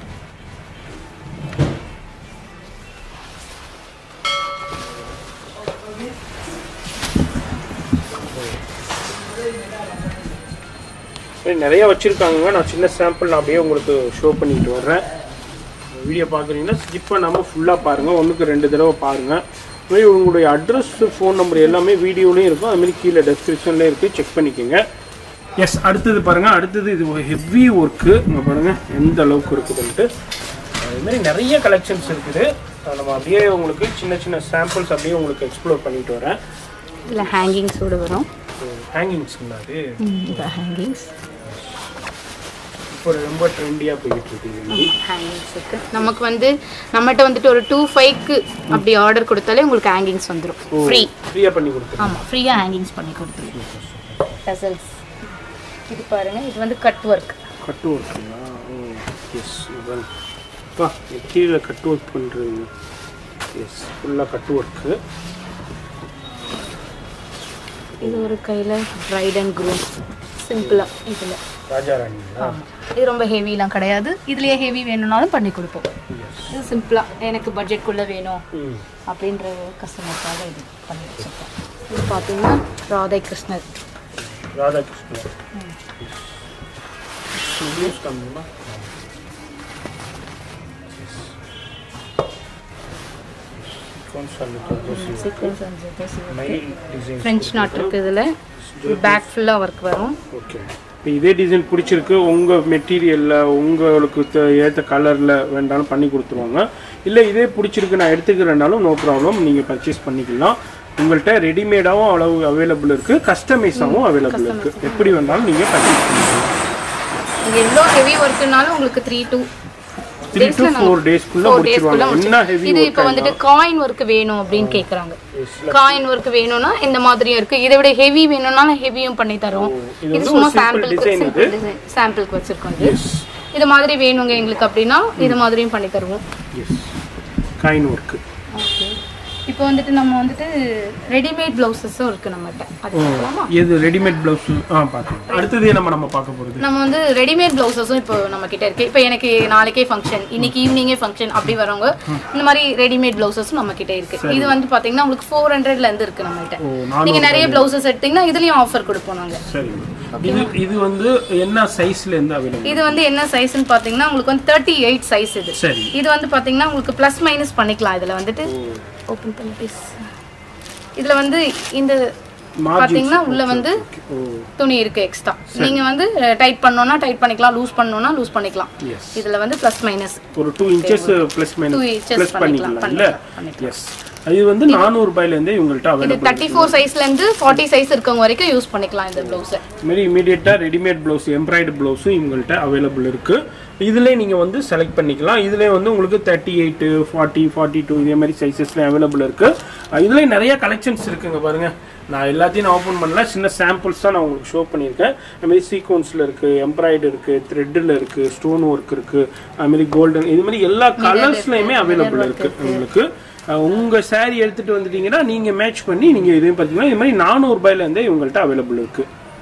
நிறைய வச்சுருக்காங்க நான் சின்ன சாம்பிள் நான் அப்படியே உங்களுக்கு ஷோ பண்ணிட்டு வர்றேன் வீடியோ பார்க்குறீங்கன்னா ஸ்கிப் பண்ணாமல் ஃபுல்லாக பாருங்கள் ஒன்றுக்கு ரெண்டு தடவை பாருங்கள் இதுமாதிரி உங்களுடைய அட்ரஸ் ஃபோன் நம்பர் எல்லாமே வீடியோலையும் இருக்கும் அதுமாரி கீழே டெஸ்கிரிப்ஷன்லேயும் இருக்குது செக் பண்ணிக்கோங்க எஸ் அடுத்தது பாருங்கள் அடுத்தது இது ஹெவி ஒர்க்கு இங்கே பாருங்கள் எந்த அளவுக்கு இருக்குதுன்ட்டு அதுமாரி நிறைய கலெக்ஷன்ஸ் இருக்குது அதை நம்ம அப்படியே உங்களுக்கு சின்ன சின்ன சாம்பிள்ஸ் அப்படியே உங்களுக்கு எக்ஸ்ப்ளோர் பண்ணிட்டு வரேன் இல்லை ஹேங்கிங்ஸோடு வரும் ஹேங்கிங்ஸ்ங்களா அது இந்த ஹேங்கிங்ஸ் இப்போ ரொம்ப ட்ரெண்டியாக போயிட்டு இருக்கு இது மாதிரி. ஹேங்கிங்ஸ் இருக்கு நமக்கு வந்து நம்மகிட்ட வந்துட்டு ஒரு டூ ஃபைவ்க்கு அப்படி ஆர்டர் கொடுத்தாலே உங்களுக்கு ஹேங்கிங்ஸ் வந்துடும் ஃப்ரீ ஃப்ரீயாக பண்ணி கொடுத்துருங்க ஆமாம் ஃப்ரீயாக ஹேங்கிங்ஸ் பண்ணி கொடுத்துருவோம் டசல்ஸ் இது பாருங்க இது வந்து கட் ஒர்க் கட்டு ஒர்க்குங்களா எஸ் பா கீழே கட்டு ஒர்க் பண்ணுறீங்க எஸ் ஃபுல்லாக கட்டு ஒர்க்கு இது ஒரு கையில் பிரைட் அண்ட் க்ரூம் சிம்பிளாக இதில் ராஜா ராணிங்களா ஆமாம் இது ரொம்ப ஹெவிலாம் கிடையாது இதுலேயே ஹெவி வேணும்னாலும் பண்ணி கொடுப்போம் இது சிம்பிளாக எனக்கு பட்ஜெட்குள்ளே வேணும் ம் அப்படின்ற கஸ்டமருக்காக இது பண்ணி வச்சுருக்கேன் இது பார்த்தீங்கன்னா ராதை கிருஷ்ணர் ராதாகிருஷ்ணன் நியூஸ் காமிங்களா சீக்வன்ஸ் அண்ட் மயில் டிசைன் ஃப்ரெஞ்ச் நாட் இருக்குது இதில் பேக் ஃபுல்லாக ஒர்க் வரும் ஓகே இப்போ இதே டிசைன் பிடிச்சிருக்கு உங்கள் மெட்டீரியலில் உங்களுக்கு த- ஏற்ற கலரில் வேண்டாலும் பண்ணி கொடுத்துருவாங்க இல்லை இதே பிடிச்சிருக்கு நான் எடுத்துக்கிறேனாலும் நோ ப்ராப்ளம் நீங்கள் பர்ச்சேஸ் பண்ணிக்கலாம் உங்கள்கிட்ட ரெடிமேடாகவும் அளவு அவைலபிள் இருக்குது கஸ்டமைஸாகவும் அவைலபிள் இருக்குது எப்படி வேணாலும் நீங்கள் பர்ச்சேஸ் பண்ணிக்கலாம் இங்கே எவ்வளோ ஹெவி ஒர்க்குனாலும் உங்களுக்கு three to three to four டேஸ்க்குள்ளே முடிச்சிருவாங்க என்ன ஹெவி இது இப்போ வந்துட்டு காயின் ஒர்க் வேணும் அப்படின்னு கேக்குறாங்க காயின் ஒர்க் வேணும்னா இந்த மாதிரியும் இருக்கு இதை விட ஹெவி வேணும்னாலும் ஹெவியும் பண்ணி தரோம் இது இது வந்து சும்மா ஒரு simple சாம்பிளுக்கு design இது. சிம்பிள் டிசைன் சாம்பிளுக்கு வச்சிருக்கோம் இது எஸ் இது மாதிரி வேணுங்க எங்களுக்கு அப்படின்னா இது மாதிரியும் பண்ணி தருவோம் எஸ் காயின் ஒர்க்கு ஓகே இப்போ வந்துட்டு நம்ம வந்துட்டு ரெடிமேட் பிளவுசஸும் இருக்கு நம்மகிட்ட அது பார்க்கலாமா எது ரெடிமேட் ப்ளவுஸ் ஆ பார்க்கலாம் அடுத்தது நம்ம நம்ம பார்க்க போகிறது நம்ம வந்து ரெடிமேட் பிளவுசஸும் இப்போ நம்ம கிட்ட இருக்கு இப்போ எனக்கு நாளைக்கே ஃபங்க்ஷன் இன்னைக்கு ஈவினிங்கே ஃபங்க்ஷன் அப்படி வரவங்க இந்த மாதிரி ரெடிமேட் பிளவுசஸும் நம்ம கிட்ட இருக்கு இது வந்து பாத்தீங்கன்னா உங்களுக்கு ஃபோர் ஹண்ட்ரட்ல இருந்து இருக்கு நம்ம கிட்ட ஓ நான் நீங்க நிறைய பிளவுசஸ் எடுத்தீங்கன்னா இதுலயும் ஆஃபர் கொடுப்போம் நாங்க சரி இது இது வந்து என்ன சைஸ்ல இருந்து அவைலபிள் இது வந்து என்ன சைஸ்னு பாத்தீங்கன்னா உங்களுக்கு வந்து தேர்ட்டி எயிட் சைஸ் இது சரி இது வந்து பாத்தீங்கன்னா உங்களுக்கு ப்ளஸ் மைனஸ் பண்ணிக்கலாம் இதுல வந்துட்டு ஓப்பன் பண்ணி ப்ளீஸ் இதுல வந்து இந்த பாத்தீங்கன்னா உள்ள வந்து ஓ துணி இருக்கு எக்ஸ்ட்ரா நீங்க வந்து டைட் பண்ணோம்னா டைட் பண்ணிக்கலாம் லூஸ் பண்ணோம்னா லூஸ் பண்ணிக்கலாம் எஸ் இதுல வந்து ப்ளஸ் மைனஸ் ஒரு two inches plus Two minus inches plus பண்ணிக்கலாம், பண்ணிக்கலாம் இல்ல பண்ணிக்கலாம், எஸ் அது வந்து நானூறு ரூபாயிலேருந்தே இவங்கள்ட்ட இது அவைலபிள் தேர்ட்டி ஃபோர் சைஸ்ல இருந்து ஃபார்ட்டி சைஸ் இருக்கவங்க வரைக்கும் யூஸ் பண்ணிக்கலாம் இந்த பிளவுஸ் மாரி இமீடியட்டாக ரெடிமேட் ப்ளவுஸ் எம்ப்ராய்டு ப்ளவுஸும் இவங்கள்ட்ட அவைலபிள் இருக்குது இதிலே நீங்கள் வந்து செலக்ட் பண்ணிக்கலாம் இதிலே வந்து உங்களுக்கு thirty eight forty forty two இதே மாதிரி சைஸஸ்ல அவைலபிள் இருக்குது இதுல நிறைய கலெக்ஷன்ஸ் இருக்குங்க பாருங்க நான் எல்லாத்தையும் நான் ஓப்பன் பண்ணல சின்ன சாம்பிள்ஸ் தான் நான் உங்களுக்கு ஷோ பண்ணியிருக்கேன் அதுமாரி சீக்வன்ஸில் இருக்குது எம்ப்ராய்டு இருக்குது த்ரெட்டில் இருக்குது ஸ்டோன் ஒர்க் இருக்குது அதுமாரி கோல்டன் இது மாதிரி எல்லா கலர்ஸ்லையுமே அவைலபிள் இருக்குது உங்களுக்கு அஹ் உங்க saree எடுத்துட்டு வந்துட்டீங்கன்னா நீங்க மேட்ச் பண்ணி நீங்க இதையும் பார்த்தீங்கன்னா இது மாதிரி நானூறு ரூபாயில இருந்தே இவங்கள்ட்ட அவைலபிள் இருக்கு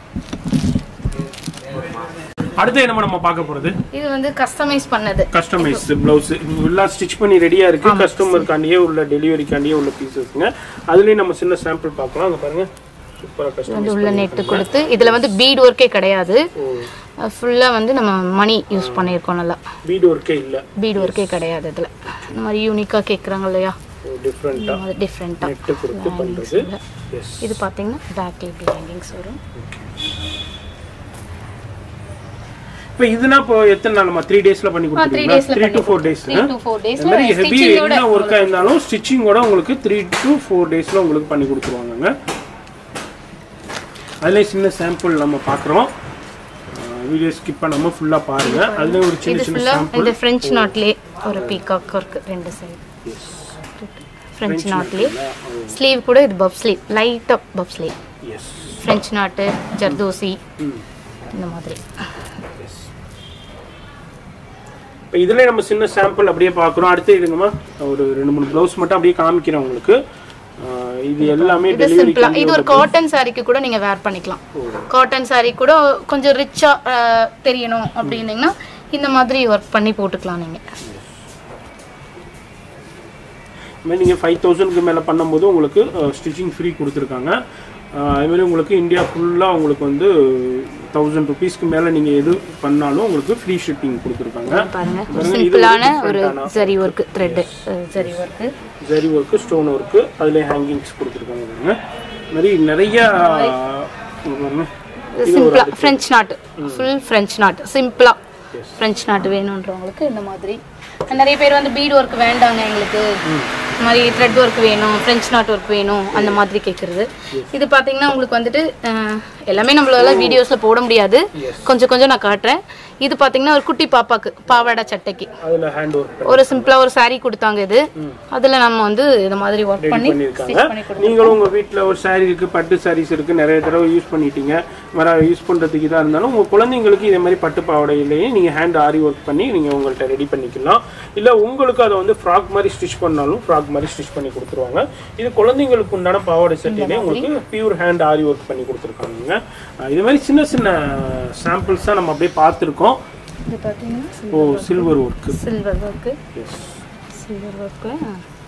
அடுத்து என்ன நம்ம பார்க்க போறது இது வந்து கஸ்டமைஸ் பண்ணது கஸ்டமைஸ் பிளவுஸ் எல்லாம் ஸ்டிச் பண்ணி ரெடியா இருக்கு கஸ்டமருக்காண்டியே உள்ள டெலிவரிக்காண்டியே உள்ள பீசஸ்ங்க அதுலயும் நம்ம சின்ன சாம்பிள் பார்க்கலாம் அங்க பாருங்க சூப்பரா வந்து கஸ்டமைஸ் உள்ள நெட்டு கொடுத்து இதுல வந்து பீட் ஒர்க்கே கிடையாது ஃபுல்லா வந்து நம்ம மணி யூஸ் பண்ணியிருக்கோம் நல்லா பீட் ஒர்க்கே இல்ல பீட் ஒர்க்கே கிடையாது இதுல இந்த மாதிரி யூனிக்கா கேக்குறாங்க இல்லையா டிஃப்ரெண்டா இந்த மாதிரி டிஃப்ரெண்டா நெட்டு கொடுத்து பண்றது எஸ் இது பாத்தீங்கன்னா பேக்ல இப்படி ஹேங்கிங்ஸ் வரும் இப்போ இதுனா இப்போ எத்தனை நாள்மா த்ரீ டேஸ்ல பண்ணி கொடுத்துருவீங்களா days ல three to four days three to four days இந்த மாதிரி ஹெவி என்ன ஒர்க்காக இருந்தாலும் ஸ்டிச்சிங்கோட உங்களுக்கு த்ரீ டு ஃபோர் டேஸில் உங்களுக்கு பண்ணி கொடுத்துருவாங்கங்க அதுலேயே சின்ன சாம்பிள் நம்ம பார்க்குறோம் வீடியோ ஸ்கிப் பண்ணாமல் ஃபுல்லாக பாருங்க அதுலேயே ஒரு சின்ன இது சின்ன ஃபுல்லா சாம்பிள் இந்த ஃப்ரெஞ்ச் நாட்லயே ஒரு பீகாக் ஒர்க் ரெண்டு சைடு ஃப்ரெஞ்ச் நாட்லயே ஸ்லீவ் கூட இது பப் ஸ்லீவ் லைட்டாக பப் ஸ்லீவ் எஸ் ஃப்ரெஞ்ச் நாட்டு ஜர்தோசி ம் இந்த மாதிரி இப்போ இதில் நம்ம சின்ன சாம்பிள் அப்படியே பார்க்குறோம் அடுத்து இதுங்கம்மா ஒரு ரெண்டு மூணு ப்ளவுஸ் மட்டும் அப்படியே காமிக்கிறேன் உங்களுக்கு அஹ் இது எல்லாமே இது டெலிவரி சிம்பிளா இது ஒரு காட்டன் சாரிக்கு கூட நீங்க வேர் பண்ணிக்கலாம் காட்டன் சாரி கூட கொஞ்சம் ரிச்சா தெரியணும் அப்படின்னீங்கன்னா இந்த மாதிரி ஒர்க் பண்ணி போட்டுக்கலாம் நீங்க இதுமாதிரி நீங்கள் ஃபைவ் தௌசண்ட்க்கு மேலே பண்ணும்போது உங்களுக்கு ஸ்டிச்சிங் ஃப்ரீ கொடுத்துருக்காங்க அஹ் அதுமாதிரி உங்களுக்கு இந்தியா ஃபுல்லாக உங்களுக்கு வந்து தௌசண்ட் ருபீஸ்க்கு மேலே நீங்கள் எது பண்ணாலும் உங்களுக்கு ஃப்ரீ ஷிப்பிங் கொடுத்துருக்காங்க பாருங்க ஒரு பாருங்க, இது சிம்பிளான ஒரு ஒரு different-ஆன zari work thread zari work zari work stone work அதுலேயே ஹேங்கிங்ஸ் கொடுத்துருக்காங்க பாருங்க இது மாதிரி நிறைய இங்க பாருங்க. சிம்பிளா French knot full French knot சிம்பிளா ஃப்ரெஞ்ச் நாட் வேணுன்றவங்களுக்கு இந்த மாதிரி நிறைய பேர் வந்து பீட் ஒர்க் வேண்டாங்க எங்களுக்கு இந்த மாதிரி த்ரெட் ஒர்க் வேணும் ஃப்ரெஞ்ச் நாட் ஒர்க் வேணும் அந்த மாதிரி கேட்குறது இது பார்த்தீங்கன்னா உங்களுக்கு வந்துட்டு அஹ், எல்லாமே நம்மளால வீடியோஸில் போட முடியாது கொஞ்சம் கொஞ்சம் நான் காட்டுறேன் இது பார்த்தீங்கன்னா ஒரு குட்டி பாப்பாக்கு பாவாடை சட்டைக்கு அதில் ஹேண்ட் ஒர்க் ஒரு சிம்பிளா ஒரு saree கொடுத்தாங்க இது அதுல நம்ம வந்து இந்த மாதிரி ஒர்க் பண்ணி பண்ணியிருக்காங்க ஸ்டிச் பண்ணி கொடுத்தோம் நீங்களும் உங்கள் வீட்டில் ஒரு saree இருக்கு பட்டு sarees இருக்கு நிறைய தடவை யூஸ் பண்ணிட்டீங்க வர யூஸ் பண்ணுறதுக்கு இதாக இருந்தாலும் உங்கள் குழந்தைங்களுக்கு இதே மாதிரி பட்டு பாவாடையிலேயே நீங்கள் ஹேண்ட் ஆரி ஒர்க் பண்ணி நீங்கள் உங்கள்கிட்ட ரெடி பண்ணிக்கலாம் இல்லை உங்களுக்கு அதை வந்து ஃப்ராக் மாதிரி ஸ்டிச் பண்ணாலும் ஃப்ராக் மாதிரி ஸ்டிச் பண்ணி கொடுத்துருவாங்க இது குழந்தைங்களுக்கு உண்டான பாவாடை சட்டையிலே உங்களுக்கு பியூர் ஹேண்ட் ஆரி ஒர்க் பண்ணி கொடுத்துருக்காங்க அஹ் இது மாதிரி சின்ன சின்ன சாம்பிள்ஸ் தான் நம்ம அப்படியே பார்த்துருக்கோம் இது பார்த்தீங்கன்னா ஓ silver work silver work yes silver ஒர்க்கில்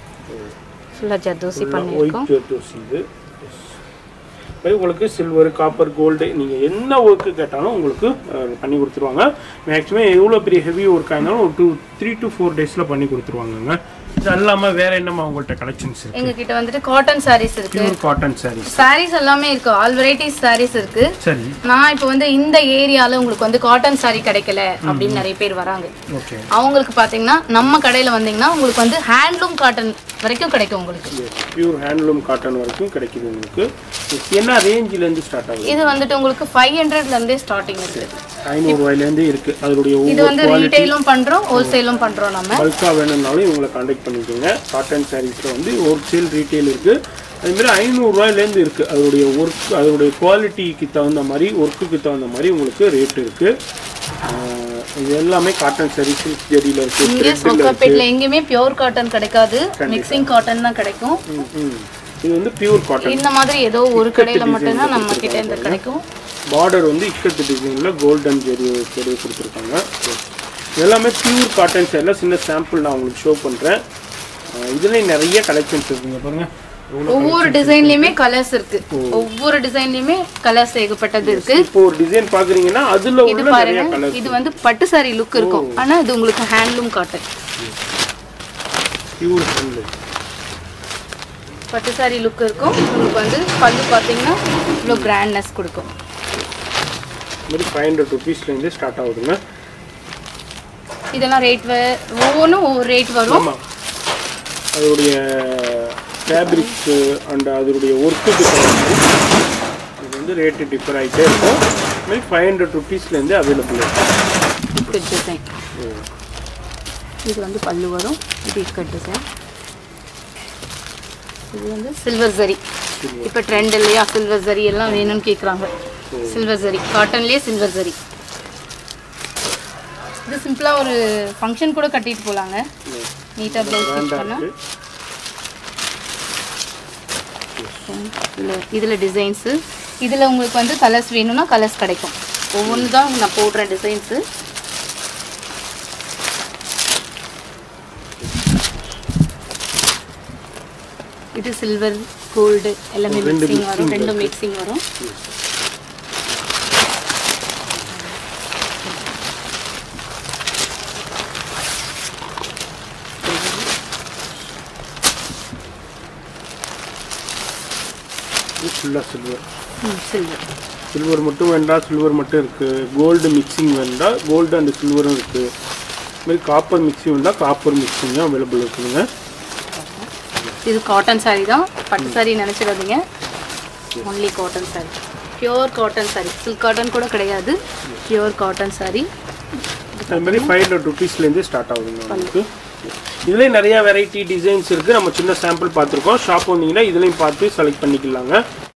ஃபுல்லாக ஜர்தோசி பண்ணியிருக்கோம் ஒயிட் ஜர்தோசி இது Yes. மாதிரி உங்களுக்கு சில்வர் காப்பர் கோல்டு நீங்கள் என்ன ஒர்க்கு கேட்டாலும் உங்களுக்கு அஹ், பண்ணி கொடுத்துருவாங்க மேக்ஸிமம் எவ்வளோ பெரிய ஹெவி ஒர்க்காக இருந்தாலும் ஒரு டூ த்ரீ டு ஃபோர் டேஸில் பண்ணி கொடுத்துருவாங்கங்க இது இல்லாமல் வேற என்னம்மா உங்கள்கிட்ட கலெக்ஷன்ஸ் இருக்கு எங்க கிட்ட வந்துட்டு காட்டன் sarees இருக்கு பியூர் காட்டன் சாரீஸ் sarees எல்லாமே இருக்கு ஆல் வெரைட்டிஸ் sarees இருக்கு சரி நான் இப்போ வந்து இந்த ஏரியால உங்களுக்கு வந்து காட்டன் saree கிடைக்கல அப்படின்னு நிறைய பேர் வராங்க ஓகே அவங்களுக்கு பாத்தீங்கன்னா நம்ம கடையில வந்தீங்கன்னா உங்களுக்கு வந்து ஹேண்ட்லூம் காட்டன் வரைக்கும் கிடைக்கும் உங்களுக்கு பியூர் ஹேண்ட்லூம் காட்டன் வரைக்கும் கிடைக்குது உங்களுக்கு Yes. என்ன ரேஞ்சிலேருந்து ஸ்டார்ட் ஆகுது இது வந்துட்டு உங்களுக்கு ஃபைவ் ஹண்ட்ரட்ல இருந்தே ஸ்டார்டிங் இருக்கு ஐநூறுரூவாயிலேருந்து இருக்குது அதனுடைய இது ஒவ்வொரு வந்து ரீட்டைலும் பண்றோம் ஹோல்சேலும் பண்றோம் நம்ம பல்காக வேணும்னாலும் இவங்களை காண்டாக்ட் பண்ணிக்கோங்க காட்டன் சாரீஸில் வந்து ஹோல்சேல் ரீட்டைல் இருக்குது அதுமாரி ஐநூறுரூவாயிலேருந்து இருக்குது அதோடைய ஒர்க் அதோடைய குவாலிட்டிக்கு தகுந்த மாதிரி ஒர்க்குக்கு தகுந்த மாதிரி உங்களுக்கு ரேட் இருக்குது இது எல்லாமே காட்டன் சாரீஸ் ஜெடியில் இருக்குது இங்கே சொக்காப்பேட்ல எங்கேயுமே பியூர் காட்டன் கிடைக்காது மிக்சிங் காட்டன் தான் கிடைக்கும் இது வந்து பியூர் காட்டன் இந்த மாதிரி ஏதோ ஒரு கடையில மட்டும்தான் நம்ம கிட்ட இந்த கிடைக்கும் பார்டர் வந்து இக்கத்து டிசைனில் கோல்டன் ஜெரி ஜெரி கொடுத்துருக்காங்க இது எல்லாமே பியூர் காட்டன் சேரில் சின்ன சாம்பிள் நான் உங்களுக்கு ஷோ பண்ணுறேன் இதுலேயும் நிறைய கலெக்ஷன்ஸ் இருக்குங்க பாருங்க எவ்வளோ ஒவ்வொரு டிசைன்லயுமே கலர்ஸ் இருக்கு ஒவ்வொரு டிசைன்லயுமே கலர்ஸ் ஏகப்பட்டது இருக்கு இப்போ ஒரு டிசைன் பார்க்குறீங்கன்னா அதில் இது உள்ள நிறைய பாருங்க கலர் இது வந்து பட்டு சாரி லுக் இருக்கும் ஆனா இது உங்களுக்கு ஹேண்ட்லூம் காட்டன் பியூர் ஹேண்ட் பட்டு சாரி லுக் இருக்கும் உங்களுக்கு வந்து பல்லு பாத்தீங்கன்னா இவ்வளோ கிராண்ட்னஸ் கொடுக்கும் இந்த மாதிரி ஃபைவ் ஹண்ட்ரட் ருபீஸ்லேருந்து ஸ்டார்ட் ஆகுதுங்க இதெல்லாம் ரேட் ஒவ்வொன்றும் ஒவ்வொரு ரேட் வரும் ஆமாம் அதோடைய ஃபேப்ரிக்ஸு அண்ட் அதோடைய ஒர்க்குக்கு இது வந்து ரேட்டு டிஃபர் ஆகிட்டே இருக்கும் இது மாதிரி ஃபைவ் ஹண்ட்ரட் ருபீஸ்லேருந்து அவைலபிள் இருக்குது இக்கட் டிசைன் இது வந்து பல்லு வரும் இது இக்கட் டிசைன் இது வந்து சில்வர் ஜரி இப்போ ட்ரெண்ட் இல்லையா சில்வர் ஜரி எல்லாம் வேணும்னு கேட்குறாங்க சில்வர் ஜரி காட்டன்லேயே சில்வர் ஜரி இது சிம்பிளாக ஒரு ஃபங்க்ஷன் கூட கட்டிட்டு போகலாங்க நீட்டாக ப்ளவுஸ் ஸ்டிச் பண்ணால் இதில் இதில் டிசைன்ஸு இதில் உங்களுக்கு வந்து கலர்ஸ் வேணும்னா கலர்ஸ் கிடைக்கும் ஒவ்வொன்று தான் நான் போடுற டிசைன்ஸு இது சில்வர் கோல்டு எல்லாமே ரெண்டு மிக்சிங் வரும் mixing ரெண்டும் மிக்சிங் வரும் இது ஃபுல்லாக சில்வர் சில்வர் சில்வர் மட்டும் வேண்டாம் சில்வர் மட்டும் இருக்குது கோல்டு மிக்சிங் வேண்டாம் கோல்டு அண்ட் சில்வரும் இருக்குது இதுமாதிரி காப்பர் மிக்சிங் வேண்டாம் காப்பர் மிக்சிங்கும் அவைலபிள் இருக்குதுங்க இது காட்டன் saree தான் பட்டு saree நினச்சிடாதீங்க only cotton saree pure cotton saree silk cotton கூட கிடையாது பியோர் காட்டன் saree அது மாதிரி ஃபைவ் ஹண்ட்ரட் ருபீஸ்லேருந்து ஸ்டார்ட் ஆகுதுங்க உங்களுக்கு இதுலேயும் நிறைய வெரைட்டி டிசைன்ஸ் இருக்குது நம்ம சின்ன சாம்பிள் பார்த்துருக்கோம் ஷாப் வந்தீங்கன்னா இதுலேயும் பார்த்து செலக்ட் பண்ணிக்கலாங்க